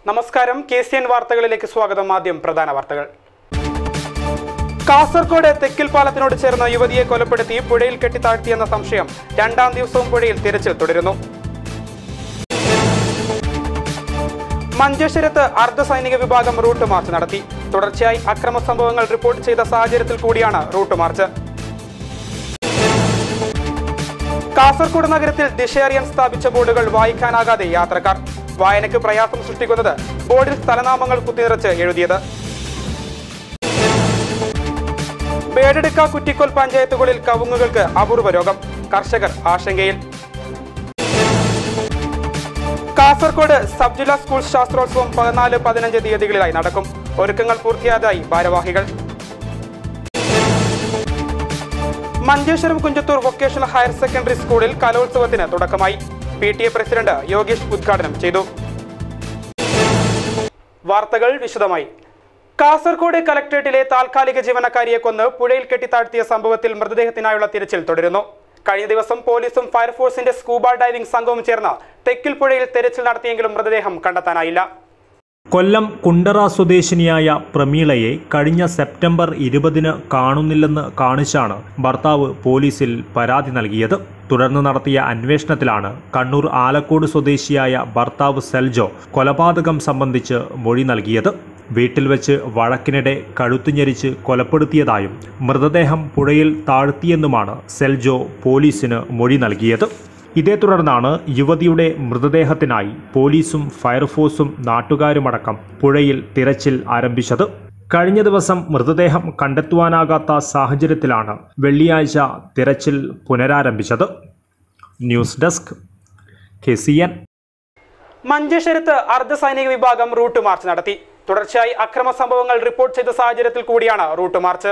നമസ്കാരം K C N വാർത്തകളിലേക്ക് സ്വാഗതം ആദ്യം പ്രധാന വാർത്തകൾ കാസർഗോഡ് തെക്കിൽ പാലത്തിനോട് ചേർന്ന് യുവതിയെ കൊലപ്പെടുത്തി പുഴയിൽ കെട്ടിത്താഴ്ത്തിയെന്ന സംശയം രണ്ടാം ദിവസവും പുഴയിൽ തിരച്ചിൽ തുടരുന്നു മഞ്ചേശ്വരത്ത് അർദ്ധ സൈനിക വിഭാഗം റൂട്ട് മാർച്ച് നടത്തി തുടർച്ചയായി അക്രമ സംഭവങ്ങൾ റിപ്പോർട്ട് ചെയ്ത സാഹചര്യത്തിൽ കൂടിയാണ് റൂട്ട് മാർച്ച് കാസർഗോഡ് നഗരത്തിൽ ദിശയറിയാൻ സ്ഥാപിച്ച ബോർഡുകൾ വായിക്കാനാകാതെ യാത്രക്കാർ വായനയ്ക്ക് പ്രയാസം സൃഷ്ടിക്കുന്നത് ബോർഡിൽ സ്ഥലനാമങ്ങൾ കുത്തിനിറച്ച് എഴുതിയത് ബേഡെടുക്ക കുറ്റിക്കോൽ പഞ്ചായത്തുകളിൽ കവുങ്ങുകൾക്ക് അപൂർവ രോഗം കർഷകർ ആശങ്കയിൽ കാസർഗോഡ് സബ് ജില്ലാ സ്കൂൾ ശാസ്ത്രോത്സവം പതിനാല് പതിനഞ്ച് തീയതികളിലായി നടക്കും ഒരുക്കങ്ങൾ പൂർത്തിയായതായി ഭാരവാഹികൾ Manjeshwaram Kunjathur vocational higher secondary സ്കൂളിൽ കലോത്സവത്തിന് തുടക്കമായി P T A president Yogesh ഉദ്ഘാടനം ചെയ്തു വാർത്തകൾ വിശദമായി കാസർഗോഡ് കലക്ടറേറ്റിലെ താൽക്കാലിക ജീവനക്കാരിയെ കൊന്ന് പുഴയിൽ കെട്ടിത്താഴ്ത്തിയ സംഭവത്തിൽ മൃതദേഹത്തിനായുള്ള തിരച്ചിൽ തുടരുന്നു കഴിഞ്ഞ ദിവസം പോലീസും ഫയർഫോഴ്സിന്റെ സ്കൂബ ഡൈവിംഗ് സംഘവും ചേർന്ന് തെക്കിൽ പുഴയിൽ തെരച്ചിൽ നടത്തിയെങ്കിലും മൃതദേഹം കണ്ടെത്താനായില്ല കൊല്ലം കുണ്ടറ സ്വദേശിനിയായ പ്രമീളയെ കഴിഞ്ഞ സെപ്റ്റംബർ ഇരുപതിന് കാണുന്നില്ലെന്ന് കാണിച്ചാണ് ഭർത്താവ് പോലീസിൽ പരാതി നൽകിയത് തുടർന്ന് നടത്തിയ അന്വേഷണത്തിലാണ് കണ്ണൂർ ആലക്കോട് സ്വദേശിയായ ഭർത്താവ് സെൽജോ കൊലപാതകം സംബന്ധിച്ച് മൊഴി നൽകിയത് വീട്ടിൽ വെച്ച് വഴക്കിനിടെ കഴുത്തുഞെരിച്ച് കൊലപ്പെടുത്തിയതായും മൃതദേഹം പുഴയിൽ താഴ്ത്തിയെന്നുമാണ് സെൽജോ പോലീസിന് മൊഴി നൽകിയത് ഇതേ തുടർന്നാണ് യുവതിയുടെ മൃതദേഹത്തിനായി പോലീസും ഫയർഫോഴ്സും നാട്ടുകാരുമടക്കം പുഴയിൽ തിരച്ചിൽ ആരംഭിച്ചത് കഴിഞ്ഞ ദിവസം മൃതദേഹം കണ്ടെത്തുവാനാകാത്ത സാഹചര്യത്തിലാണ് വെള്ളിയാഴ്ച തിരച്ചിൽ പുനരാരംഭിച്ചത് news desk K C N മഞ്ചേശ്വരത്ത് അർദ്ധ സൈനിക വിഭാഗം റൂട്ട് മാർച്ച് നടത്തി തുടർച്ചയായി അക്രമ സംഭവങ്ങൾ റിപ്പോർട്ട് ചെയ്ത സാഹചര്യത്തിൽ കൂടിയാണ് റൂട്ട് മാർച്ച്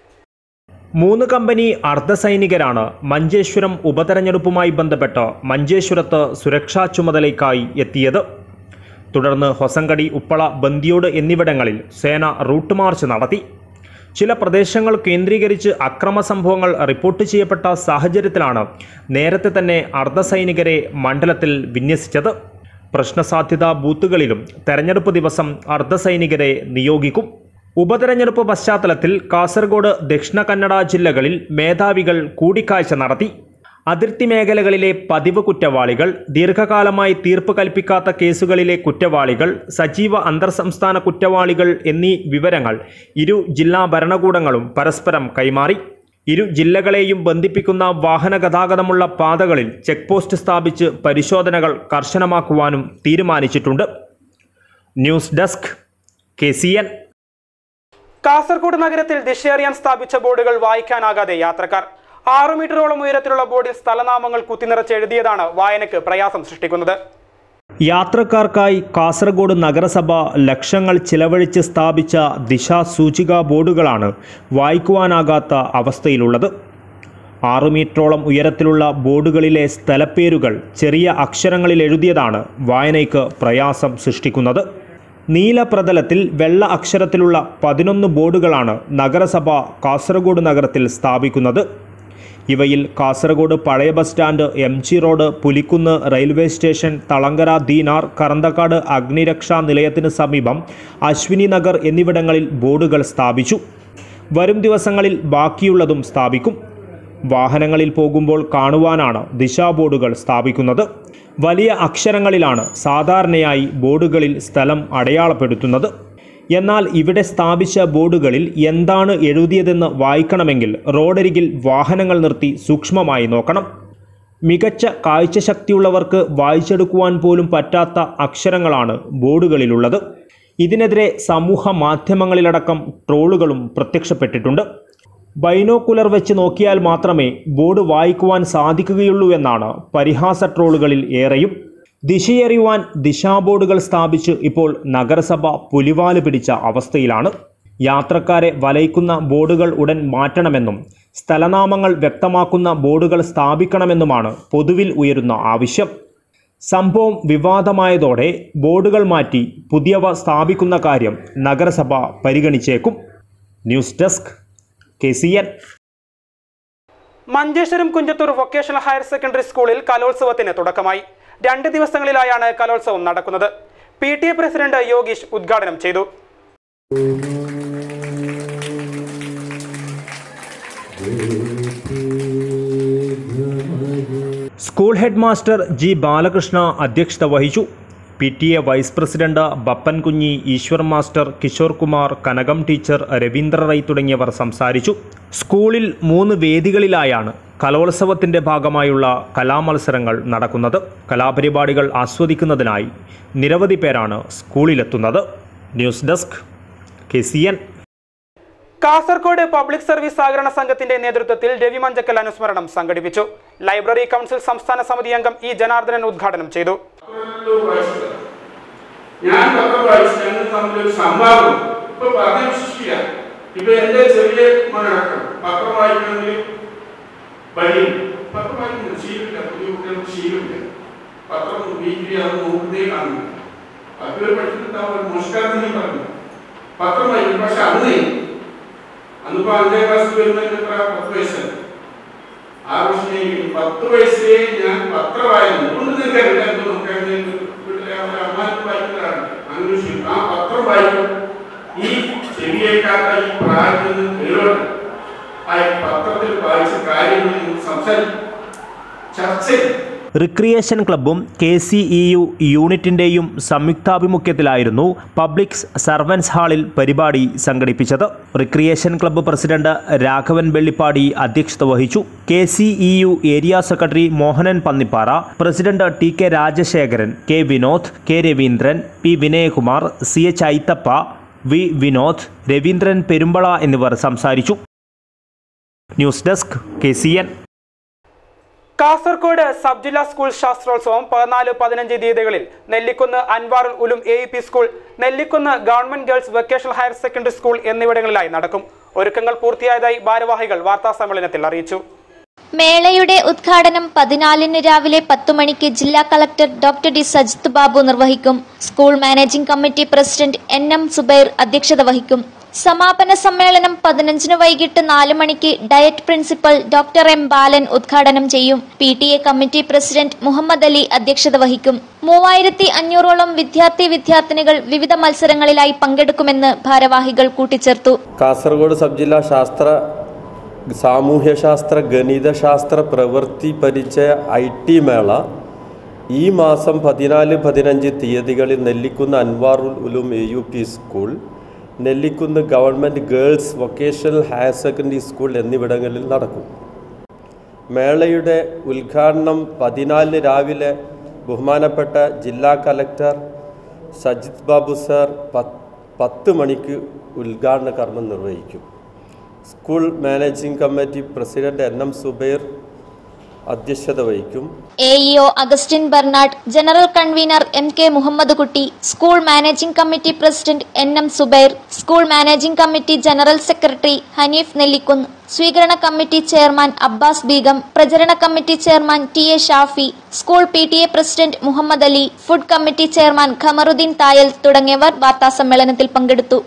മൂന്ന് കമ്പനി അർദ്ധസൈനികരാണ് മഞ്ചേശ്വരം ഉപതെരഞ്ഞെടുപ്പുമായി ബന്ധപ്പെട്ട് മഞ്ചേശ്വരത്ത് സുരക്ഷാ ചുമതലയ്ക്കായി എത്തിയത് തുടർന്ന് ഹൊസങ്കടി ഉപ്പള ബന്ദിയോട് എന്നിവിടങ്ങളിൽ സേന റൂട്ട് മാർച്ച് നടത്തി ചില പ്രദേശങ്ങൾ കേന്ദ്രീകരിച്ച് അക്രമ സംഭവങ്ങൾ റിപ്പോർട്ട് ചെയ്യപ്പെട്ട സാഹചര്യത്തിലാണ് നേരത്തെ തന്നെ അർദ്ധസൈനികരെ മണ്ഡലത്തിൽ വിന്യസിച്ചത് പ്രശ്നസാധ്യതാ ബൂത്തുകളിലും തെരഞ്ഞെടുപ്പ് ദിവസം അർദ്ധസൈനികരെ നിയോഗിക്കും ഉപതെരഞ്ഞെടുപ്പ് പശ്ചാത്തലത്തിൽ കാസർഗോഡ് ദക്ഷിണ കന്നഡ ജില്ലകളിൽ മേധാവികൾ കൂടിക്കാഴ്ച നടത്തി അതിർത്തി മേഖലകളിലെ പതിവ് കുറ്റവാളികൾ ദീർഘകാലമായി തീർപ്പ് കൽപ്പിക്കാത്ത കേസുകളിലെ കുറ്റവാളികൾ സജീവ അന്തർ സംസ്ഥാന കുറ്റവാളികൾ എന്നീ വിവരങ്ങൾ ഇരു ജില്ലാ ഭരണകൂടങ്ങളും പരസ്പരം കൈമാറി ഇരു ജില്ലകളെയും ബന്ധിപ്പിക്കുന്ന വാഹന ഗതാഗതമുള്ള പാതകളിൽ ചെക്ക് പോസ്റ്റ് സ്ഥാപിച്ച് പരിശോധനകൾ കർശനമാക്കുവാനും തീരുമാനിച്ചിട്ടുണ്ട് news desk K C N Kasaragod നഗരത്തിൽ ദിശയറിയാൻ സ്ഥാപിച്ച ബോർഡുകൾ വായിക്കാനാകാതെ യാത്രക്കാർ ആറു മീറ്ററോളം ഉയരത്തിലുള്ള ബോർഡിൽ സ്ഥലനാമങ്ങൾ കുത്തിനിറച്ച് എഴുതിയതാണ് വായനയ്ക്ക് പ്രയാസം സൃഷ്ടിക്കുന്നത് യാത്രക്കാർക്കായി കാസർഗോഡ് നഗരസഭ ലക്ഷങ്ങൾ ചിലവഴിച്ച് സ്ഥാപിച്ച ദിശാസൂചിക ബോർഡുകളാണ് വായിക്കുവാനാകാത്ത അവസ്ഥയിലുള്ളത് ആറു മീറ്ററോളം ഉയരത്തിലുള്ള ബോർഡുകളിലെ സ്ഥലപ്പേരുകൾ ചെറിയ അക്ഷരങ്ങളിൽ എഴുതിയതാണ് വായനയ്ക്ക് പ്രയാസം സൃഷ്ടിക്കുന്നത് നീലപ്രതലത്തിൽ വെള്ള അക്ഷരത്തിലുള്ള പതിനൊന്ന് ബോർഡുകളാണ് നഗരസഭ കാസർഗോഡ് നഗരത്തിൽ സ്ഥാപിക്കുന്നത് ഇവയിൽ കാസർഗോഡ് പഴയ bus stand M G road Pulikkunnu railway station Thalangara Deenar Karanthakkad അഗ്നിരക്ഷാ നിലയത്തിന് സമീപം അശ്വിനി നഗർ എന്നിവിടങ്ങളിൽ ബോർഡുകൾ സ്ഥാപിച്ചു വരും ദിവസങ്ങളിൽ ബാക്കിയുള്ളതും സ്ഥാപിക്കും വാഹനങ്ങളിൽ പോകുമ്പോൾ കാണുവാനാണ് ദിശാ ബോർഡുകൾ സ്ഥാപിക്കുന്നത് വലിയ അക്ഷരങ്ങളിലാണ് സാധാരണയായി ബോർഡുകളിൽ സ്ഥലം അടയാളപ്പെടുത്തുന്നത് എന്നാൽ ഇവിടെ സ്ഥാപിച്ച ബോർഡുകളിൽ എന്താണ് എഴുതിയതെന്ന് വായിക്കണമെങ്കിൽ റോഡരികിൽ വാഹനങ്ങൾ നിർത്തി സൂക്ഷ്മമായി നോക്കണം മികച്ച കാഴ്ചശക്തിയുള്ളവർക്ക് വായിച്ചെടുക്കുവാൻ പോലും പറ്റാത്ത അക്ഷരങ്ങളാണ് ബോർഡുകളിലുള്ളത് ഇതിനെതിരെ സമൂഹ മാധ്യമങ്ങളിലടക്കം ട്രോളുകളും പ്രത്യക്ഷപ്പെട്ടിട്ടുണ്ട് ബൈനോക്കുലർ വെച്ച് നോക്കിയാൽ മാത്രമേ ബോർഡ് വായിക്കുവാൻ സാധിക്കുകയുള്ളൂ എന്നാണ് പരിഹാസ ട്രോളുകളിൽ ഏറെയും ദിശയറിയുവാൻ ദിശാബോർഡുകൾ സ്ഥാപിച്ച് ഇപ്പോൾ നഗരസഭ പുലിവാല് പിടിച്ച അവസ്ഥയിലാണ് യാത്രക്കാരെ വലയിക്കുന്ന ബോർഡുകൾ ഉടൻ മാറ്റണമെന്നും സ്ഥലനാമങ്ങൾ വ്യക്തമാക്കുന്ന ബോർഡുകൾ സ്ഥാപിക്കണമെന്നുമാണ് പൊതുവിൽ ഉയരുന്ന ആവശ്യം സംഭവം വിവാദമായതോടെ ബോർഡുകൾ മാറ്റി പുതിയവ സ്ഥാപിക്കുന്ന കാര്യം നഗരസഭ പരിഗണിച്ചേക്കും news desk K C N Manjeshwaram Kunjathur vocational higher secondary സ്കൂളിൽ കലോത്സവത്തിന് തുടക്കമായി രണ്ട് ദിവസങ്ങളിലായാണ് കലോത്സവം നടക്കുന്നത് P T A president Yogeesh ഉദ്ഘാടനം ചെയ്തു school head master G Balakrishna അധ്യക്ഷത വഹിച്ചു P T A vice president Bappan Kunhi Eshwar master Kishore Kumar Kanakam teacher Ravindra Rai തുടങ്ങിയവർ സംസാരിച്ചു സ്കൂളിൽ മൂന്ന് വേദികളിലായാണ് കലോത്സവത്തിന്റെ ഭാഗമായുള്ള കലാമത്സരങ്ങൾ നടക്കുന്നത് കലാപരിപാടികൾ ആസ്വദിക്കുന്നതിനായി നിരവധി പേരാണ് സ്കൂളിലെത്തുന്നത് news desk K C N Kasaragod public service സഹകരണ സംഘത്തിന്റെ നേതൃത്വത്തിൽ രവി മഞ്ചക്കൽ അനുസ്മരണം സംഘടിപ്പിച്ചു ലൈബ്രറി കൗൺസിൽ സംസ്ഥാന സമിതി അംഗം ഇ ജനാർദ്ദനൻ ഉദ്ഘാടനം ചെയ്തു പത്രങ്ങളിലോ വായിച്ചത് ഞാൻ പത്രം വായിച്ചു ഞങ്ങൾ തമ്മിലൊരു സംവാദം ഇപ്പൊ പറഞ്ഞ വിശ്വസിക്കുക ഇപ്പൊ എന്റെ ചെറിയ മകനടക്കം പത്രം വായിക്കണമെങ്കിൽ വഴിയും പത്രം വായിക്കുന്നില്ല ശീലമില്ല പുതിയ കുട്ടികൾക്ക് ശീലമില്ല പത്രം വീക്കിലി അത് നോക്കുന്നേ കാണുന്നു പത്ത് പഠിച്ചിട്ടുണ്ടാവും ഒരു മോശക്കാരനെ പറഞ്ഞു പത്രം വായിക്കും പക്ഷെ അന്ന് അന്നിപ്പോ അഞ്ചാം ക്ലാസ് വരുന്നതിന് എത്ര പത്ത് വയസ്സല്ല ആറ് വർഷം കഴിഞ്ഞു പത്ത് വയസ്സിലേ ഞാൻ പത്രം വായന കൊണ്ട് നിൽക്കാറില്ല എന്തോ നമുക്ക് വീട്ടിലെ അവരെ അമ്മാനും വായിക്കുന്നതാണ് അങ്ങനെ ഒരു ശീലം. ആ പത്രം വായിക്കും ഈ ചെവിയേക്കാത്ത ഈ പ്രായത്തിൽ നിന്ന് കേളോട്ട് ആ ഈ പത്രത്തിൽ വായിച്ച കാര്യങ്ങൾ സംസാരിക്കും ചർച്ച ചെയ്യും റിക്രിയേഷൻ ക്ലബ്ബും കെ സി ഇ യു യൂണിറ്റിൻ്റെയും സംയുക്താഭിമുഖ്യത്തിലായിരുന്നു പബ്ലിക് സർവൻസ് ഹാളിൽ പരിപാടി സംഘടിപ്പിച്ചത് recreation club president Raghavan Vellippady അധ്യക്ഷത വഹിച്ചു K C E U area secretary Mohanan Pannippara president T K Rajasekharan K Vinod K Raveendran P Vinayakumar C H Aithappa V Vinod Raveendran Perumbala എന്നിവർ സംസാരിച്ചു news desk K C N Kasaragod sub ജില്ലാ സ്കൂൾ ശാസ്ത്രോത്സവം പതിനാല് പതിനഞ്ച് തീയതികളിൽ Nellikkunnu Anwarul Uloom A P school Nellikunnu government girls vocational higher secondary school എന്നിവിടങ്ങളിലായി നടക്കും ഒരുക്കങ്ങൾ പൂർത്തിയായതായി ഭാരവാഹികൾ വാർത്താസമ്മേളനത്തിൽ അറിയിച്ചു മേളയുടെ ഉദ്ഘാടനം പതിനാലിന് രാവിലെ പത്തു മണിക്ക് ജില്ലാ collector doctor D Sajith Babu നിർവഹിക്കും school managing committee president N M Subair അധ്യക്ഷത വഹിക്കും സമാപന സമ്മേളനം പതിനഞ്ചിന് വൈകിട്ട് നാല് മണിക്ക് diet principal doctor M Balan ഉദ്ഘാടനം ചെയ്യും P T A committee president Muhammad Ali അധ്യക്ഷത വഹിക്കും മൂവായിരത്തി അഞ്ഞൂറോളം വിദ്യാർത്ഥി വിദ്യാർത്ഥിനികൾ വിവിധ മത്സരങ്ങളിലായി പങ്കെടുക്കുമെന്ന് ഭാരവാഹികൾ കൂട്ടിച്ചേർത്തു കാസർഗോഡ് സബ് ജില്ലാ ശാസ്ത്ര സാമൂഹ്യശാസ്ത്ര ഗണിതശാസ്ത്ര പ്രവൃത്തി പരിചയ ഐ ടി മേള ഈ മാസം പതിനാല് പതിനഞ്ച് തീയതികളിൽ Nellikkunnu Anwarul Uloom A U P school Nellikkunnu government girls vocational higher secondary school എന്നിവിടങ്ങളിൽ നടക്കും മേളയുടെ ഉദ്ഘാടനം പതിനാലിന് രാവിലെ ബഹുമാനപ്പെട്ട ജില്ലാ കലക്ടർ സജിത് ബാബു സർ പത്ത് പത്ത് മണിക്ക് ഉദ്ഘാടന കർമ്മം നിർവഹിക്കും school managing committee president N M Subair അധ്യക്ഷത വഹിക്കും A EO Augustine Bernard general convener M K Muhammad Kutty school managing committee president N M Subair school managing committee general secretary Hanif Nellikkunnu സ്വീകരണ കമ്മിറ്റി ചെയർമാൻ അബ്ബാസ് ബീഗം പ്രചരണ committee chairman T A Shafi school P T A president Muhammad Ali food committee chairman Khamaruddin Thayal തുടങ്ങിയവർ വാർത്താസമ്മേളനത്തിൽ പങ്കെടുത്തു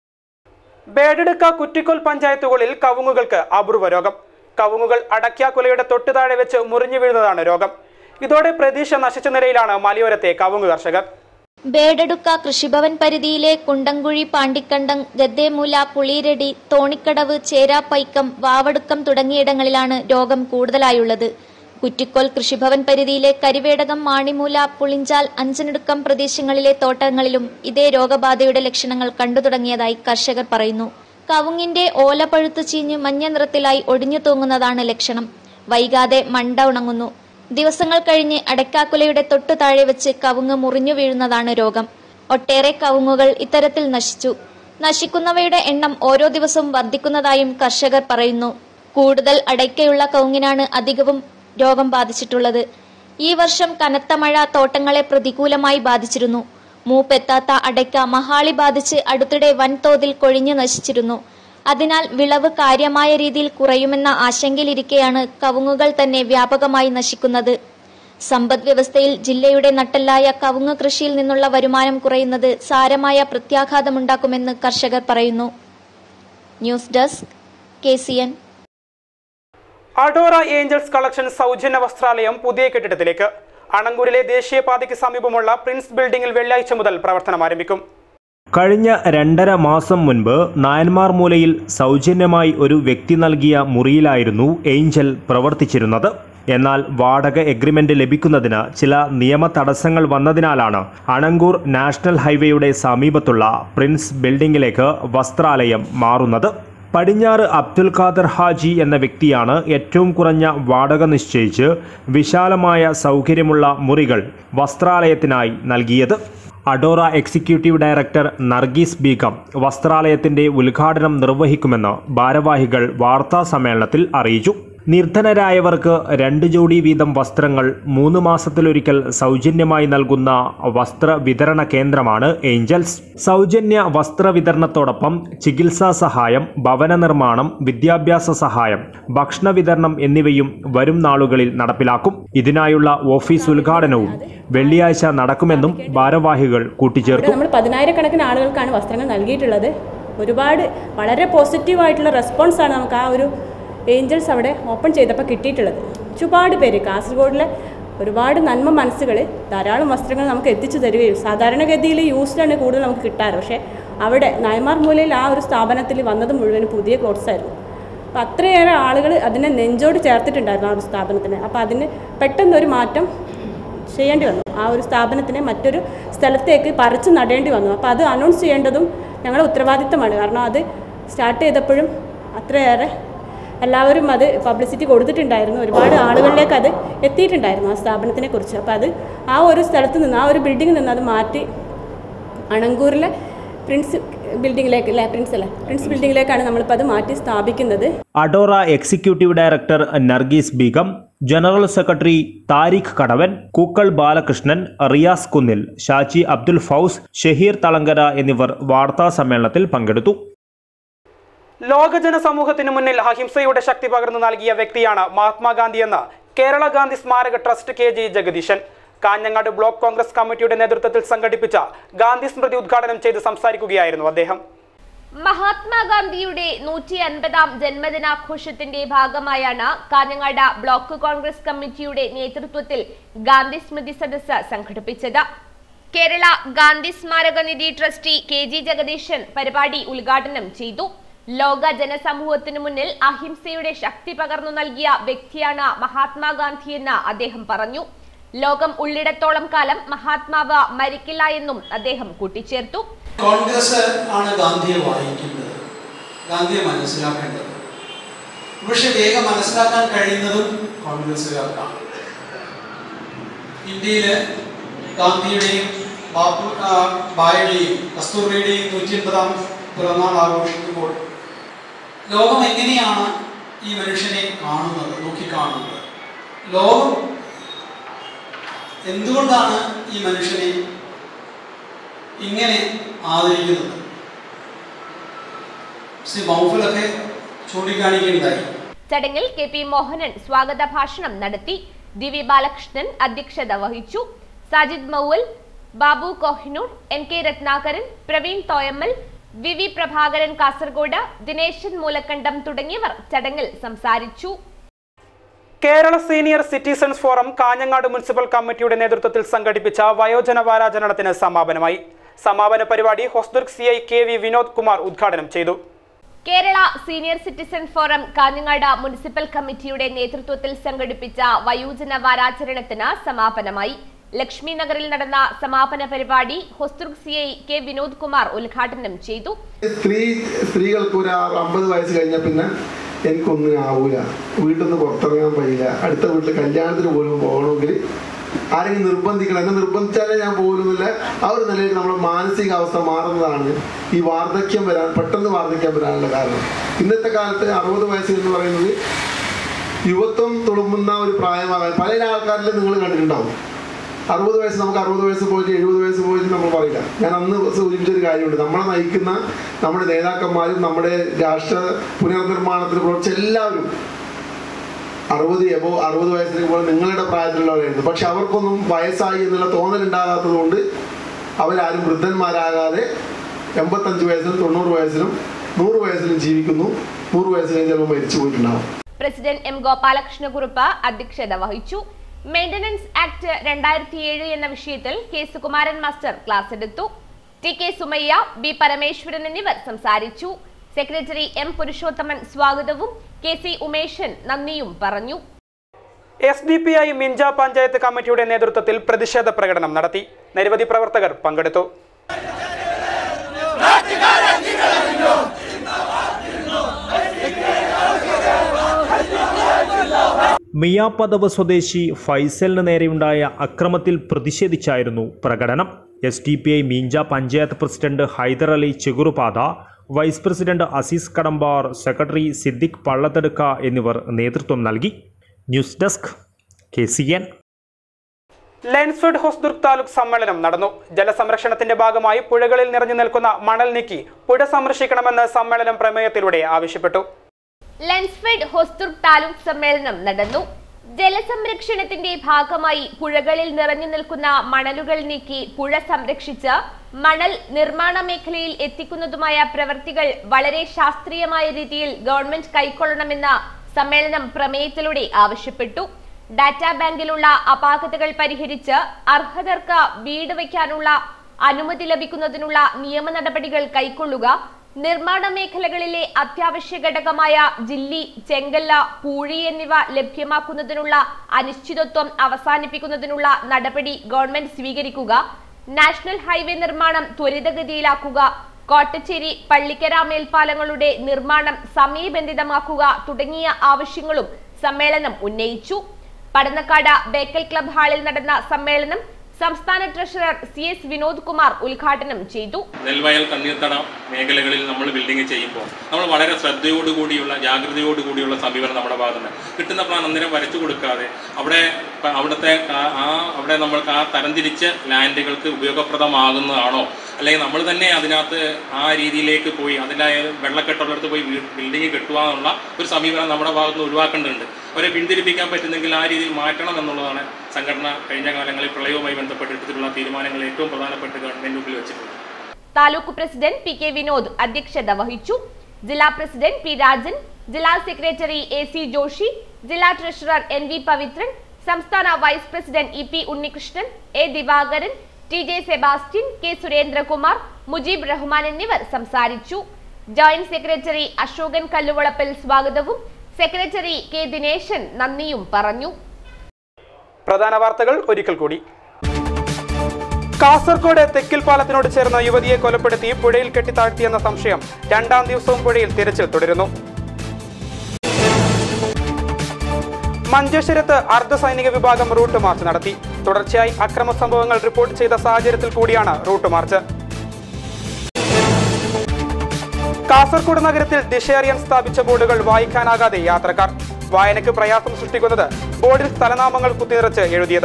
ബേഡെടുക്ക കുറ്റിക്കോൽ പഞ്ചായത്തുകളിൽ കവുങ്ങുകൾക്ക് അപൂർവ രോഗം കവുങ്ങുകൾ അടയ്ക്കാക്കുലയുടെ തൊട്ടു താഴെ വെച്ച് മുറിഞ്ഞു വീഴുന്നതാണ് രോഗം ഇതോടെ പ്രതീക്ഷ നശിച്ച നിലയിലാണ് മലയോരത്തെ കവുങ്ങ് കർഷകർ ബേഡെടുക്ക കൃഷിഭവൻ പരിധിയിലെ കുണ്ടംകുഴി പാണ്ടിക്കണ്ടം ഗദ്ദേമൂല പുളിരടി തോണിക്കടവ് ചേരാപ്പൈക്കം വാവടുക്കം തുടങ്ങിയിടങ്ങളിലാണ് രോഗം കൂടുതലായുള്ളത് കുറ്റിക്കോൽ കൃഷിഭവൻ പരിധിയിലെ കരിവേടകം മാണിമൂല പുളിഞ്ചാൽ അഞ്ചനടുക്കം പ്രദേശങ്ങളിലെ തോട്ടങ്ങളിലും ഇതേ രോഗബാധയുടെ ലക്ഷണങ്ങൾ കണ്ടു തുടങ്ങിയതായി കർഷകർ പറയുന്നു കവുങ്ങിന്റെ ഓല പഴുത്തു ചീഞ്ഞ് മഞ്ഞ നിറത്തിലായി ഒടിഞ്ഞു തൂങ്ങുന്നതാണ് ലക്ഷണം വൈകാതെ മണ്ട ഉണങ്ങുന്നു ദിവസങ്ങൾ കഴിഞ്ഞ് അടയ്ക്കാക്കുലയുടെ തൊട്ടു താഴെ വെച്ച് കവുങ്ങ് മുറിഞ്ഞു വീഴുന്നതാണ് രോഗം ഒട്ടേറെ കവുങ്ങുകൾ ഇത്തരത്തിൽ നശിച്ചു നശിക്കുന്നവയുടെ എണ്ണം ഓരോ ദിവസവും വർദ്ധിക്കുന്നതായും കർഷകർ പറയുന്നു കൂടുതൽ അടയ്ക്കയുള്ള കവുങ്ങിനാണ് അധികവും രോഗം ബാധിച്ചിട്ടുള്ളത് ഈ വർഷം കനത്ത മഴ തോട്ടങ്ങളെ പ്രതികൂലമായി ബാധിച്ചിരുന്നു മൂപ്പെത്താത്ത അടയ്ക്ക മഹാളി ബാധിച്ച് അടുത്തിടെ വൻതോതിൽ കൊഴിഞ്ഞു നശിച്ചിരുന്നു അതിനാൽ വിളവ് കാര്യമായ രീതിയിൽ കുറയുമെന്ന ആശങ്കയിലിരിക്കെയാണ് കവുങ്ങുകൾ തന്നെ വ്യാപകമായി നശിക്കുന്നത് സമ്പദ് വ്യവസ്ഥയിൽ ജില്ലയുടെ നട്ടെല്ലായ കവുങ്ങ് കൃഷിയിൽ നിന്നുള്ള വരുമാനം കുറയുന്നത് സാരമായ പ്രത്യാഘാതമുണ്ടാക്കുമെന്ന് കർഷകർ പറയുന്നു news desk K C N Adora angels collection സൗജന്യ വസ്ത്രാലയം പുതിയ കെട്ടിടത്തിലേക്ക് അണങ്കൂരിലെ ദേശീയപാതയ്ക്ക് സമീപമുള്ള പ്രിൻസ് ബിൽഡിംഗിൽ വെള്ളിയാഴ്ച മുതൽ പ്രവർത്തനം ആരംഭിക്കും കഴിഞ്ഞ രണ്ടര മാസം മുൻപ് നായന്മാർ മൂലയിൽ സൗജന്യമായി ഒരു വ്യക്തി നൽകിയ മുറിയിലായിരുന്നു ഏഞ്ചൽ പ്രവർത്തിച്ചിരുന്നത് എന്നാൽ വാടക എഗ്രിമെന്റ് ലഭിക്കുന്നതിന് ചില നിയമ തടസ്സങ്ങൾ വന്നതിനാലാണ് അണങ്കൂർ നാഷണൽ ഹൈവേയുടെ സമീപത്തുള്ള പ്രിൻസ് ബിൽഡിംഗിലേക്ക് വസ്ത്രാലയം മാറുന്നത് പടിഞ്ഞാറ് അബ്ദുൽ ഖാദർ ഹാജി എന്ന വ്യക്തിയാണ് ഏറ്റവും കുറഞ്ഞ വാടക നിശ്ചയിച്ച് വിശാലമായ സൗകര്യമുള്ള മുറികൾ വസ്ത്രാലയത്തിനായി നൽകിയത് അഡോറ എക്സിക്യൂട്ടീവ് ഡയറക്ടർ നർഗീസ് ബീഗം വസ്ത്രാലയത്തിന്റെ ഉദ്ഘാടനം നിർവഹിക്കുമെന്ന് ഭാരവാഹികൾ വാർത്താ സമ്മേളനത്തിൽ അറിയിച്ചു നിർധനരായവർക്ക് രണ്ട് ജോഡി വീതം വസ്ത്രങ്ങൾ മൂന്ന് മാസത്തിലൊരിക്കൽ സൗജന്യമായി നൽകുന്ന വസ്ത്ര വിതരണ കേന്ദ്രമാണ് ഏഞ്ചൽസ് സൗജന്യ വസ്ത്ര വിതരണത്തോടൊപ്പം ചികിത്സാ സഹായം ഭവന നിർമ്മാണം വിദ്യാഭ്യാസ സഹായം ഭക്ഷണ വിതരണം എന്നിവയും വരും നാളുകളിൽ നടപ്പിലാക്കും ഇതിനായുള്ള ഓഫീസ് ഉദ്ഘാടനവും വെള്ളിയാഴ്ച നടക്കുമെന്നും ഭാരവാഹികൾ കൂട്ടിച്ചേർത്തു ഇവിടെ നമ്മൾ പതിനായിരക്കണക്കിന് ആളുകൾക്കാണ് വസ്ത്രങ്ങൾ നൽകിയിട്ടുള്ളത് ഒരുപാട് വളരെ പോസിറ്റീവായിട്ടുള്ള റെസ്പോൺസാണ് നമുക്ക് ആ ഒരു ഏഞ്ചൽസ് അവിടെ ഓപ്പൺ ചെയ്തപ്പോൾ കിട്ടിയിട്ടുള്ളത് ഒരുപാട് പേര് കാസർഗോഡിലെ ഒരുപാട് നന്മ മനസ്സുകൾ ധാരാളം വസ്ത്രങ്ങൾ നമുക്ക് എത്തിച്ചു തരികയും സാധാരണഗതിയിൽ യൂസ്ഡാണ് കൂടുതൽ നമുക്ക് കിട്ടാറ് പക്ഷേ അവിടെ നായമാർ മൂലയിൽ ആ ഒരു സ്ഥാപനത്തിൽ വന്നത് മുഴുവൻ പുതിയ ക്ലോത്ത്സ് ആയിരുന്നു അപ്പോൾ അത്രയേറെ ആളുകൾ അതിനെ നെഞ്ചോട് ചേർത്തിട്ടുണ്ടായിരുന്നു ആ ഒരു സ്ഥാപനത്തിന് അപ്പോൾ അതിന് പെട്ടെന്നൊരു മാറ്റം ചെയ്യേണ്ടി വന്നു ആ ഒരു സ്ഥാപനത്തിനെ മറ്റൊരു സ്ഥലത്തേക്ക് പറിച്ചു നടേണ്ടി വന്നു അപ്പോൾ അത് അനൗൺസ് ചെയ്യേണ്ടതും ഞങ്ങളുടെ ഉത്തരവാദിത്തമാണ് കാരണം അത് സ്റ്റാർട്ട് ചെയ്തപ്പോഴും അത്രയേറെ എല്ലാവരും അത് പബ്ലിസിറ്റി കൊടുത്തിട്ടുണ്ടായിരുന്നു ഒരുപാട് ആളുകളിലേക്ക് അത് എത്തിയിട്ടുണ്ടായിരുന്നു ആ സ്ഥാപനത്തിനെ കുറിച്ച് അപ്പോൾ അത് ആ ഒരു സ്ഥലത്ത് നിന്ന് ആ ഒരു ബിൽഡിങ്ങിൽ നിന്ന് അത് മാറ്റി അണങ്കൂരിലെ പ്രിൻസ് ബിൽഡിങ്ങിലേക്ക് അല്ലേ പ്രിൻസ് അല്ലേ പ്രിൻസ് ബിൽഡിങ്ങിലേക്കാണ് നമ്മളിപ്പോൾ അത് മാറ്റി സ്ഥാപിക്കുന്നത് Adora executive director Nargis Begum general secretary Tariq Kadavan Kookkal Balakrishnan Riyas Kunnil Shaji Abdul ഫൗസ് Shaheer Thalangara എന്നിവർ വാർത്താ സമ്മേളനത്തിൽ പങ്കെടുത്തു ലോകജന സമൂഹത്തിന് മുന്നിൽ അഹിംസയുടെ ശക്തി പകർന്നു നൽകിയ വ്യക്തിയാണ് മഹാത്മാഗാന്ധിയെന്ന് കേരള ഗാന്ധി സ്മാരക trust K G Jagadeesan Kanhangad block congress കമ്മിറ്റിയുടെ നേതൃത്വത്തിൽ സംഘടിപ്പിച്ച ഗാന്ധി സ്മൃതി ഉദ്ഘാടനം ചെയ്ത് സംസാരിക്കുകയായിരുന്നു അദ്ദേഹം മഹാത്മാഗാന്ധിയുടെ നൂറ്റി അൻപതാം ജന്മദിനാഘോഷത്തിന്റെ ഭാഗമായാണ് കാഞ്ഞങ്ങാട് ബ്ലോക്ക് കോൺഗ്രസ് കമ്മിറ്റിയുടെ നേതൃത്വത്തിൽ ഗാന്ധി സ്മൃതി സദസ്സ് സംഘടിപ്പിച്ചത് കേരള ഗാന്ധി സ്മാരക നിധി ട്രസ്റ്റി കെ ജി ജഗദീശൻ പരിപാടി ഉദ്ഘാടനം ചെയ്തു ലോക ജനസമൂഹത്തിനു മുന്നിൽ അഹിംസയുടെ ശക്തി പകർന്നു നൽകിയ വ്യക്തിയാണ് മഹാത്മാഗാന്ധിയെന്ന് അദ്ദേഹം പറഞ്ഞു ലോകം ഉള്ളിടത്തോളം കാലം മഹാത്മാവ് മരിക്കില്ല എന്നും അദ്ദേഹം കൂട്ടിച്ചേർത്തു കോൺഗ്രസ് ആണ് ഗാന്ധിയെ വായിക്കേണ്ടത് ഗാന്ധിയെ മനസ്സിലാക്കേണ്ടത് പക്ഷെ വേഗം മനസ്സിലാക്കാൻ കഴിയുന്നതും കോൺഗ്രസ്സുകാർക്കാണ് ഇന്ത്യയില് ഗാന്ധിയുടെയും ബാപ്പു ആ, ഭായയുടെയും കസ്തൂറിയുടെയും നൂറ്റി അൻപതാം പിറന്നാൾ ആഘോഷിക്കുമ്പോൾ ലോകം എങ്ങനെയാണ് ഈ മനുഷ്യനെ കാണുന്നത് നോക്കിക്കാണുന്നത് ലോകം എന്തുകൊണ്ടാണ് ഈ മനുഷ്യനെ ഇങ്ങനെ ആദരിക്കുന്നത് ശ്രീ ബൗഫലൊക്കെ ചൂണ്ടിക്കാണിക്കേണ്ടതായി ചടങ്ങിൽ കെ പി മോഹനൻ സ്വാഗത ഭാഷണം നടത്തി ദിവി ബാലകൃഷ്ണൻ അധ്യക്ഷത വഹിച്ചു Sajid Mouval Babu Kohinoor N K Ratnakaran Praveen Thoyammal V V Prabhakaran Kasaragod Dineshan Moolakkandam തുടങ്ങിയവർ ചടങ്ങിൽ സംസാരിച്ചു Kerala senior citizens forum Kanhangad municipal കമ്മിറ്റിയുടെ നേതൃത്വത്തിൽ സംഘടിപ്പിച്ച വയോജന വാരാചരണത്തിന് സമാപനമായി സമാപന പരിപാടി Hosdurg C I K V Vinod Kumar ഉദ്ഘാടനം ചെയ്തു Kerala senior citizen forum Kanhangad municipal കമ്മിറ്റിയുടെ നേതൃത്വത്തിൽ സംഘടിപ്പിച്ച വയോജന വാരാചരണത്തിന് സമാപനമായി ലക്ഷ്മി നഗറിൽ നടന്ന സമാപന പരിപാടി Hosdurg C I K Vinod Kumar ഉദ്ഘാടനം ചെയ്തു സ്ത്രീ സ്ത്രീകൾക്ക് ഒരു ആ- അമ്പത് വയസ്സ് കഴിഞ്ഞാൽ പിന്നെ എനിക്കൊന്നും ആവൂല വീട്ടിൽ നിന്ന് പുറത്തിറങ്ങാൻ കഴിയില്ല അടുത്ത വീട്ടിൽ കല്യാണത്തിന് പോലും പോകണമെങ്കിൽ ആരെങ്കിലും നിർബന്ധിക്കണം എന്നെ നിർബന്ധിച്ചാലേ ഞാൻ പോകുന്നില്ല ആ ഒരു നിലയിൽ നമ്മുടെ മാനസികാവസ്ഥ മാറുന്നതാണ് ഈ വാർദ്ധക്യം വരാൻ പെട്ടെന്ന് വാർദ്ധക്യം വരാനുള്ള കാരണം ഇന്നത്തെ കാലത്ത് അറുപത് വയസ്സ് എന്ന് പറയുന്നത് യുവത്വം തുളുമ്പുന്ന ഒരു പ്രായമാകാൻ പല ആൾക്കാരിലും നിങ്ങൾ കണ്ടിട്ടുണ്ടാവും അറുപത് വയസ്സ് നമുക്ക് അറുപത് വയസ്സ് പോയിട്ട് എഴുപത് വയസ്സ് പോയിട്ട് നമ്മൾ പറയില്ല ഞാൻ അന്ന് സൂചിപ്പിച്ചൊരു കാര്യമുണ്ട് നമ്മളെ നയിക്കുന്ന നമ്മുടെ നേതാക്കന്മാരും നമ്മുടെ രാഷ്ട്ര പുനർനിർമ്മാണത്തിന് പ്രവർത്തിച്ച എല്ലാവരും അറുപത് എബോ അറുപത് വയസ്സിന് പോലെ നിങ്ങളുടെ പ്രായത്തിലുള്ളവരായിരുന്നു പക്ഷെ അവർക്കൊന്നും വയസ്സായി എന്നുള്ള തോന്നലുണ്ടാകാത്തത് കൊണ്ട് അവരാരും വൃദ്ധന്മാരാകാതെ എൺപത്തഞ്ച് വയസ്സിലും തൊണ്ണൂറ് വയസ്സിലും നൂറ് വയസ്സിലും ജീവിക്കുന്നു നൂറ് വയസ്സിലും ചിലപ്പോൾ മരിച്ചു പോയിട്ടുണ്ടാവും പ്രസിഡന്റ് എം ഗോപാലകൃഷ്ണകുറുപ്പ് അധ്യക്ഷത വഹിച്ചു മെയിന്റനൻസ് ആക്ട് രണ്ടായിരത്തി ഏഴ് എന്ന വിഷയത്തിൽ കെ സുകുമാരൻ മാസ്റ്റർ ക്ലാസ് എടുത്തു T K Sumayya B Parameswaran എന്നിവർ സംസാരിച്ചു സെക്രട്ടറി എം പുരുഷോത്തമൻ സ്വാഗതവും കെ സി ഉമേശൻ നന്ദിയും പറഞ്ഞു S D P I Meenja panchayat കമ്മിറ്റിയുടെ നേതൃത്വത്തിൽ പ്രതിഷേധ പ്രകടനം നടത്തി നിരവധി പ്രവർത്തകർ പങ്കെടുത്തു മിയാപദവ് സ്വദേശി ഫൈസലിന് നേരെയുണ്ടായ അക്രമത്തിൽ പ്രതിഷേധിച്ചായിരുന്നു പ്രകടനം S D P I Meenja panchayat president Hyder Ali Chekurupatha vice president Azeez Kadambar secretary Siddique Pallathadukka എന്നിവർ നേതൃത്വം നൽകി news desk K C N Lensfed Hosdurg taluk സമ്മേളനം നടന്നു ജലസംരക്ഷണത്തിന്റെ ഭാഗമായി പുഴകളിൽ നിറഞ്ഞു നിൽക്കുന്ന മണൽ നീക്കി പുഴ സംരക്ഷിക്കണമെന്ന് സമ്മേളനം പ്രമേയത്തിലൂടെ ആവശ്യപ്പെട്ടു ലെൻസ്ഫെഡ് ഹൊസ്തുർഗ് താലൂക്ക് സമ്മേളനം നടന്നു ജലസംരക്ഷണത്തിന്റെ ഭാഗമായി പുഴകളിൽ നിറഞ്ഞു നിൽക്കുന്ന മണലുകൾ നീക്കി പുഴ സംരക്ഷിച്ച് മണൽ നിർമ്മാണ മേഖലയിൽ എത്തിക്കുന്നതുമായ പ്രവൃത്തികൾ വളരെ ശാസ്ത്രീയമായ രീതിയിൽ ഗവൺമെന്റ് കൈക്കൊള്ളണമെന്ന് സമ്മേളനം പ്രമേയത്തിലൂടെ ആവശ്യപ്പെട്ടു ഡാറ്റാ ബാങ്കിലുള്ള അപാകതകൾ പരിഹരിച്ച് അർഹതർക്ക് വീട് വയ്ക്കാനുള്ള അനുമതി ലഭിക്കുന്നതിനുള്ള നിയമ നടപടികൾ കൈക്കൊള്ളുക നിർമ്മാണ മേഖലകളിലെ അത്യാവശ്യ ഘടകമായ ജില്ലി ചെങ്കല്ല പൂഴി എന്നിവ ലഭ്യമാക്കുന്നതിനുള്ള അനിശ്ചിതത്വം അവസാനിപ്പിക്കുന്നതിനുള്ള നടപടി ഗവൺമെന്റ് സ്വീകരിക്കുക നാഷണൽ ഹൈവേ നിർമ്മാണം ത്വരിതഗതിയിലാക്കുക കോട്ടച്ചേരി പള്ളിക്കര മേൽപ്പാലങ്ങളുടെ നിർമ്മാണം സമയബന്ധിതമാക്കുക തുടങ്ങിയ ആവശ്യങ്ങളും സമ്മേളനം ഉന്നയിച്ചു പടന്നക്കാട് ബേക്കൽ ക്ലബ് ഹാളിൽ നടന്ന സമ്മേളനം സംസ്ഥാന treasurer C S Vinod Kumar ഉദ്ഘാടനം ചെയ്തു നെൽവയൽ തണ്ണീർത്തട മേഖലകളിൽ നമ്മൾ ബിൽഡിംഗ് ചെയ്യുമ്പോൾ നമ്മൾ വളരെ ശ്രദ്ധയോടുകൂടിയുള്ള ജാഗ്രതയോടുകൂടിയുള്ള സമീപനം നമ്മുടെ ഭാഗത്തുനിന്ന് കിട്ടുന്ന പ്ലാൻ അന്നേരം വരച്ചു കൊടുക്കാതെ അവിടെ പ- അവിടുത്തെ ആ- ആ അവിടെ നമ്മൾക്ക് ആ തരംതിരിച്ച ലാൻഡുകൾക്ക് ഉപയോഗപ്രദമാകുന്നതാണോ അല്ലെങ്കിൽ നമ്മൾ തന്നെ അതിനകത്ത് ആ രീതിയിലേക്ക് പോയി അതിൻ്റെ വെള്ളക്കെട്ടുള്ളിടത്ത് പോയി ബിൽഡിംഗ് കെട്ടുക എന്നുള്ള ഒരു സമീപനം നമ്മുടെ ഭാഗത്തുനിന്ന് ഒഴിവാക്കേണ്ടതുണ്ട് അവരെ പിന്തിരിപ്പിക്കാൻ പറ്റുന്നെങ്കിൽ ആ രീതിയിൽ മാറ്റണം എന്നുള്ളതാണ് സംഘടന കഴിഞ്ഞ കാലങ്ങളിൽ പ്രളയവുമായി ബന്ധപ്പെട്ട് എടുത്തിട്ടുള്ള തീരുമാനങ്ങൾ ഏറ്റവും പ്രധാനപ്പെട്ട് ഗവൺമെന്റ് മുമ്പിൽ വെച്ചിട്ടുള്ളത് taluk president P K Vinod അധ്യക്ഷത വഹിച്ചു ജില്ലാ പ്രസിഡന്റ് പി രാജൻ ജില്ലാ സെക്രട്ടറി എ സി ജോഷി ജില്ലാ ട്രഷറർ എൻ വി പവിത്രൻ സംസ്ഥാന vice president E P Unnikrishnan A Divakaran T J Sebastian K Surendrakumar Mujeeb Rahman എന്നിവർ സംസാരിച്ചു ജോയിന്റ് സെക്രട്ടറി അശോകൻ കല്ലുവളപ്പിൽ സ്വാഗതവും സെക്രട്ടറി കെ ദിനേശൻ നന്ദിയും പറഞ്ഞു പ്രധാന വാർത്തകൾ ഒരിക്കൽ കൂടി കാസർഗോഡ് തെക്കിൽ പാലത്തിനോട് ചേർന്ന യുവതിയെ കൊലപ്പെടുത്തി പുഴയിൽ കെട്ടിത്താഴ്ത്തിയെന്ന സംശയം രണ്ടാം ദിവസവും പുഴയിൽ തിരച്ചിൽ തുടരുന്നു മഞ്ചേശ്വരത്ത് അർദ്ധ സൈനിക വിഭാഗം റൂട്ട് മാർച്ച് നടത്തി തുടർച്ചയായി അക്രമ സംഭവങ്ങൾ റിപ്പോർട്ട് ചെയ്ത സാഹചര്യത്തിൽ കൂടിയാണ് റൂട്ട് മാർച്ച് കാസർഗോഡ് നഗരത്തിൽ ദിശയറിയാൻ സ്ഥാപിച്ച ബോർഡുകൾ വായിക്കാനാകാതെ യാത്രക്കാർ വായനയ്ക്ക് പ്രയാസം സൃഷ്ടിക്കുന്നത് ബോർഡിൽ സ്ഥലനാമങ്ങൾ കുത്തിനിറച്ച് എഴുതിയത്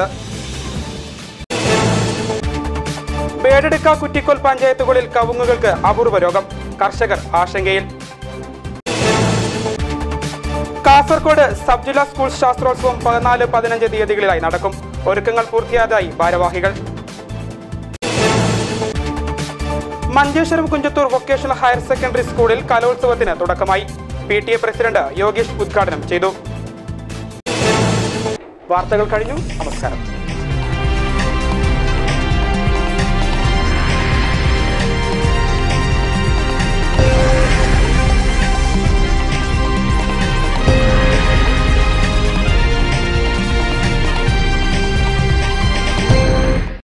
ബേഡെടുക്ക കുറ്റിക്കോൽ പഞ്ചായത്തുകളിൽ കവുങ്ങുകൾക്ക് അപൂർവ രോഗം കർഷകർ ആശങ്കയിൽ കാസർഗോഡ് സബ് ജില്ലാ സ്കൂൾ ശാസ്ത്രോത്സവം പതിനാല് പതിനഞ്ച് തീയതികളിലായി നടക്കും ഒരുക്കങ്ങൾ പൂർത്തിയായതായി ഭാരവാഹികൾ Manjeshwaram Kunjathur vocational higher secondary സ്കൂളിൽ കലോത്സവത്തിന് തുടക്കമായി P T A president Yogesh ഉദ്ഘാടനം ചെയ്തു വാർത്തകൾ കഴിഞ്ഞു നമസ്കാരം